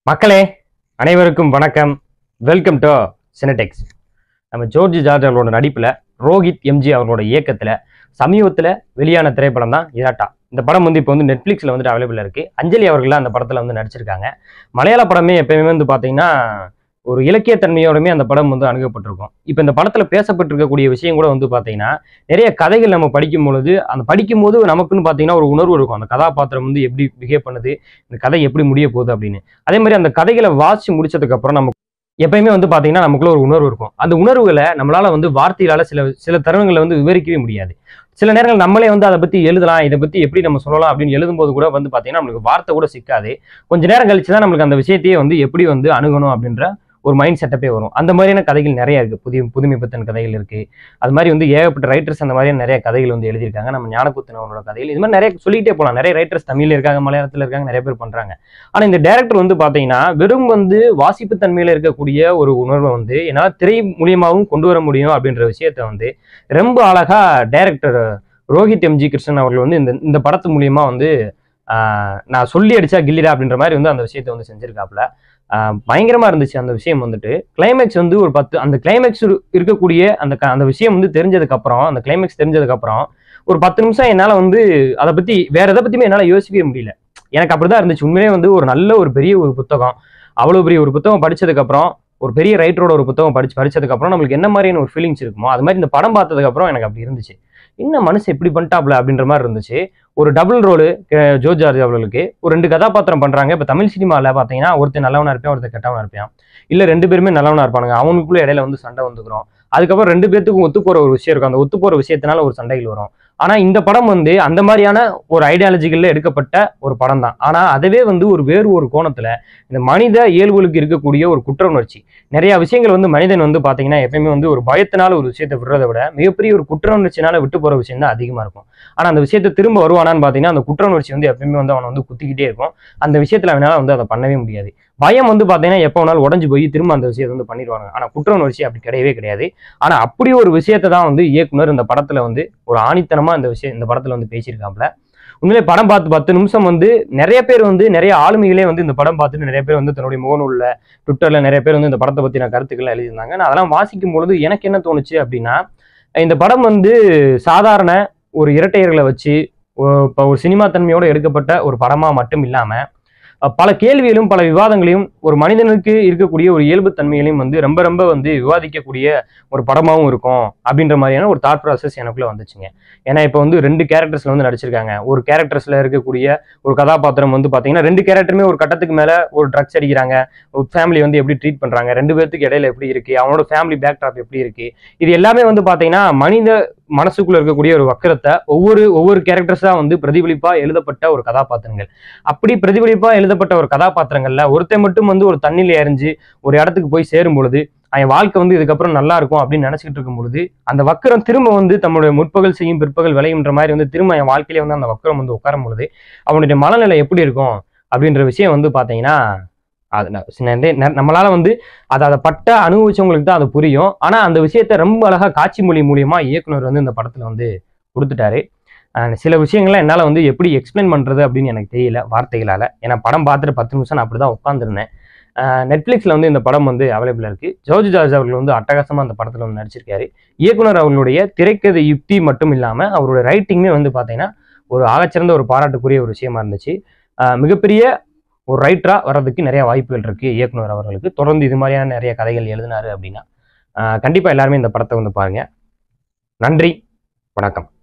மக்களே அனைவருக்கும் வணக்கம் வெல்கம் டு சினடெக்ஸ் நம்ம ஜோர்ஜ் ஜார்ஜ் அவர்களோட நடிப்பில் ரோஹித் எம்ஜி அவர்களோட இயக்கத்தில் சமீபத்தில் வெளியான திரைப்படம் தான் இராட்டா இந்த படம் வந்து இப்போ வந்து நெட்ஃப்ளிக்ஸில் வந்துட்டு அவைலபிள் இருக்குது அஞ்சலி அவர்கள் அந்த படத்தில் வந்து நடிச்சிருக்காங்க மலையாள படமே எப்பயுமே வந்து பார்த்தீங்கன்னா ஒரு இலக்கியத்தன்மையோடமே அந்த படம் வந்து அணுகப்பட்டிருக்கும் இப்போ இந்த படத்தில் பேசப்பட்டிருக்கக்கூடிய விஷயம் கூட வந்து பார்த்தீங்கன்னா நிறைய கதைகள் நம்ம படிக்கும் பொழுது அந்த படிக்கும்போது நமக்குன்னு பார்த்தீங்கன்னா ஒரு உணர்வு இருக்கும் அந்த கதாபாத்திரம் வந்து எப்படி பிஹேவ் பண்ணுது இந்த கதை எப்படி முடிய போகுது அப்படின்னு அதே மாதிரி அந்த கதைகளை வாசிச்சு முடிச்சதுக்கு அப்புறம் நம்ம எப்பயுமே வந்து பாத்தீங்கன்னா நமக்குள்ள ஒரு உணர்வு இருக்கும் அந்த உணர்வுகளை நம்மளால வந்து வார்த்தையால சில சில தருணங்களை வந்து விவரிக்கவே முடியாது சில நேரங்கள் நம்மளே வந்து அதை பத்தி எழுதலாம் இதை பத்தி எப்படி நம்ம சொல்லலாம் அப்படின்னு எழுதும்போது கூட வந்து பாத்தீங்கன்னா நம்மளுக்கு வார்த்தை கூட சிக்காது கொஞ்ச நேரம் கழிச்சு தான் நம்மளுக்கு அந்த விஷயத்தையே வந்து எப்படி வந்து அணுகணும் அப்படின்ற ஒரு மைண்ட் செட்டப்பே வரும் அந்த மாதிரியான கதைகள் நிறைய இருக்கு புதிய புதுமை பத்தன் கதைகள் இருக்கு அது மாதிரி வந்து ஏகப்பட்ட ரைட்டர்ஸ் அந்த மாதிரியான நிறைய கதைகள் வந்து எழுதியிருக்காங்க நம்ம ஞானகுத்தன் அவரோட கதைகள் இது மாதிரி நிறைய சொல்லிட்டே போகலாம் நிறைய ரைட்டர்ஸ் தமிழ்ல இருக்காங்க மலையாளத்துல இருக்காங்க நிறைய பேர் பண்றாங்க ஆனா இந்த டைரக்டர் வந்து பாத்தீங்கன்னா வெறும் வந்து வாசிப்பு தன்மையில இருக்கக்கூடிய ஒரு உணர்வை வந்து என்னால் திரை மூலியமாகவும் கொண்டு வர முடியும் அப்படின்ற விஷயத்த வந்து ரொம்ப அழகா டைரக்டர் ரோஹித் எம்ஜி கிருஷ்ணன் அவர்கள் வந்து இந்த இந்த படத்து மூலியமா வந்து ஆஹ், நான் சொல்லி அடிச்சா கில்லிடா அப்படின்ற மாதிரி வந்து அந்த விஷயத்த வந்து செஞ்சிருக்காப்புல ஆஹ், பயங்கரமா இருந்துச்சு அந்த விஷயம் வந்துட்டு கிளைமேக்ஸ் வந்து ஒரு பத்து அந்த கிளைமேக்ஸ் இருக்கக்கூடிய அந்த க- அந்த விஷயம் வந்து தெரிஞ்சதுக்கு அப்புறம் அந்த கிளைமேக்ஸ் தெரிஞ்சதுக்கு அப்புறம் ஒரு பத்து நிமிஷம் என்னால வந்து அதை பத்தி வேற எதை பத்தியுமே என்னால யோசிக்கவே முடியல எனக்கு அப்படிதான் இருந்துச்சு உண்மையிலே வந்து ஒரு நல்ல ஒரு பெரிய ஒரு புத்தகம் அவ்வளவு பெரிய ஒரு புத்தகம் படிச்சதுக்கு அப்புறம் ஒரு பெரிய ரைட்டரோட ஒரு புத்தகம் படிச்சு படிச்சதுக்கு அப்புறம் நம்மளுக்கு என்ன மாதிரியான ஒரு ஃபீலிங்ஸ் இருக்குமோ அது மாதிரி இந்த படம் பார்த்ததுக்கு அப்புறம் எனக்கு அப்படி இருந்துச்சு என்ன மனுஷன் இப்படி பண்ணிட்டாப்ல அப்படின்ற மாதிரி இருந்துச்சு ஒரு டபுள் ரோலு ஜோ ஜார்ஜ் அவர்களுக்கு ஒரு ரெண்டு கதாபாத்திரம் பண்றாங்க இப்ப தமிழ் சினிமால பாத்தீங்கன்னா ஒருத்தர் நல்லவனா இருப்பான் ஒருத்தர் கெட்டவனா இருப்பான் இல்ல ரெண்டு பேருமே நல்லவனா இருப்பானுங்க அவனுக்குள்ள இடையில வந்து சண்டை வந்துக்கிறோம் அதுக்கப்புறம் ரெண்டு பேர்த்துக்கும் ஒத்து போற ஒரு விஷயம் இருக்கும் அந்த ஒத்து போற விஷயத்தினால ஒரு சண்டைகள் வரும் ஆனா இந்த படம் வந்து அந்த மாதிரியான ஒரு ஐடியாலஜிகள்ல எடுக்கப்பட்ட ஒரு படம் தான் ஆனா அதுவே வந்து ஒரு வேறு ஒரு கோணத்துல இந்த மனித இயல்புகளுக்கு இருக்கக்கூடிய ஒரு குற்ற உணர்ச்சி நிறைய விஷயங்கள் வந்து மனிதன் வந்து பாத்தீங்கன்னா எப்பயுமே வந்து ஒரு பயத்தினால ஒரு விஷயத்தை விடுறதை விட மிகப்பெரிய ஒரு குற்ற உணர்ச்சினால விட்டு போற விஷயம் தான் அதிகமா இருக்கும் ஆனா அந்த விஷயத்தை திரும்ப வருவானான்னு பாத்தீங்கன்னா அந்த குற்ற உணர்ச்சி வந்து எப்பயுமே வந்து அவனை வந்து குத்திக்கிட்டே இருக்கும் அந்த விஷயத்துல அவனால வந்து அதை பண்ணவே முடியாது பயம் வந்து பாத்தீங்கன்னா எப்போ வேணாலும் உடஞ்சு போய் திரும்ப அந்த விஷயத்தை வந்து பண்ணிடுவாங்க ஆனா குற்ற உணர்ச்சி அப்படி கிடையவே கிடையாது ஆனா அப்படி ஒரு விஷயத்தை தான் வந்து இயக்குனர் இந்த படத்துல வந்து ஒரு ஆணித்தனமா இந்த விஷயம் இந்த படத்துல வந்து பேசியிருக்காப்ல உண்மையிலே படம் பார்த்து பத்து நிமிஷம் வந்து நிறைய பேர் வந்து நிறைய ஆளுமைகளே வந்து இந்த படம் பார்த்துட்டு நிறைய பேர் வந்து தன்னுடைய முகநூல்ல ட்விட்டர்ல நிறைய பேர் வந்து இந்த படத்தை பத்தின கருத்துக்கள் எழுதியிருந்தாங்க நான் அதெல்லாம் வாசிக்கும் பொழுது எனக்கு என்ன தோணுச்சு அப்படின்னா இந்த படம் வந்து சாதாரண ஒரு இரட்டையர்களை வச்சு ஒ- இப்ப ஒரு சினிமா தன்மையோட எடுக்கப்பட்ட ஒரு படமா மட்டும் இல்லாம அஹ், பல கேள்விகளும் பல விவாதங்களையும் ஒரு மனிதனுக்கு இருக்கக்கூடிய ஒரு இயல்பு தன்மைகளையும் வந்து ரொம்ப ரொம்ப வந்து விவாதிக்கக்கூடிய ஒரு படமாவும் இருக்கும் அப்படின்ற மாதிரியான ஒரு தாட் ப்ராசஸ் எனக்குள்ள வந்துச்சுங்க ஏன்னா இப்போ வந்து ரெண்டு கேரக்டர்ஸ்ல வந்து நடிச்சிருக்காங்க ஒரு கேரக்டர்ஸ்ல இருக்கக்கூடிய ஒரு கதாபாத்திரம் வந்து பாத்தீங்கன்னா ரெண்டு கேரக்டருமே ஒரு கட்டத்துக்கு மேல ஒரு ட்ரக்ஸ் அடிக்கிறாங்க ஒரு ஃபேமிலி வந்து எப்படி ட்ரீட் பண்றாங்க ரெண்டு பேர்த்துக்கு இடையில எப்படி இருக்கு அவனோட ஃபேமிலி பேக்ட்ராப் எப்படி இருக்கு இது எல்லாமே வந்து பாத்தீங்கன்னா மனித மனசுக்குள்ள இருக்கக்கூடிய ஒரு வக்கரத்தை ஒவ்வொரு ஒவ்வொரு கேரக்டர்ஸா வந்து பிரதிபலிப்பா எழுதப்பட்ட ஒரு கதாபாத்திரங்கள் அப்படி பிரதிபலிப்பா எழுதப்பட்ட ஒரு கதாபாத்திரங்கள்ல ஒருத்தன் மட்டும் வந்து ஒரு தண்ணில எறிஞ்சு ஒரு இடத்துக்கு போய் சேரும் பொழுது அவன் வாழ்க்கை வந்து இதுக்கப்புறம் நல்லா இருக்கும் அப்படின்னு நினைச்சிட்டு இருக்கும் பொழுது அந்த வக்கரம் திரும்ப வந்து தன்னுடைய முற்பகல் செய்யும் பிற்பகல் விளையுன்ற மாதிரி வந்து திரும்ப என் வாழ்க்கையிலே வந்து அந்த வக்கரம் வந்து உட்காரும் பொழுது அவனுடைய மனநிலை எப்படி இருக்கும் அப்படின்ற விஷயம் வந்து பாத்தீங்கன்னா அது ந- சில நே- ந- நம்மளால வந்து அதை அதை பட்ட அனுபவிச்சவங்களுக்கு தான் அது புரியும் ஆனா அந்த விஷயத்த ரொம்ப அழகா காட்சி மொழி மூலியமா இயக்குனர் வந்து இந்த படத்துல வந்து கொடுத்துட்டாரு அஹ் சில விஷயங்கள்லாம் என்னால் வந்து எப்படி எக்ஸ்பிளைன் பண்ணுறது அப்படின்னு எனக்கு தெரியல வார்த்தைகளால் ஏன்னா படம் பார்த்துட்டு பத்து நிமிஷம் நான் அப்படி தான் உட்காந்துருந்தேன் நெட்ஃப்ளிக்ஸில் வந்து இந்த படம் வந்து அவைலபிளாக இருக்குது ஜோர்ஜ் ஜார்ஜ் அவர்கள் வந்து அட்டகாசமாக அந்த படத்தில் வந்து நடிச்சிருக்காரு இயக்குனர் அவர்களுடைய திரைக்கதை யுக்தி மட்டும் இல்லாமல் அவருடைய ரைட்டிங்குமே வந்து பார்த்தீங்கன்னா ஒரு ஆகச்சிறந்த ஒரு பாராட்டுக்குரிய ஒரு விஷயமா இருந்துச்சு அஹ் மிகப்பெரிய ஒரு ரைட்டரா வர்றதுக்கு நிறைய வாய்ப்புகள் இருக்கு இயக்குனர் அவர்களுக்கு தொடர்ந்து இது மாதிரியான நிறைய கதைகள் எழுதினாரு அப்படின்னா அஹ் கண்டிப்பா எல்லாருமே இந்த படத்தை வந்து பாருங்க நன்றி வணக்கம்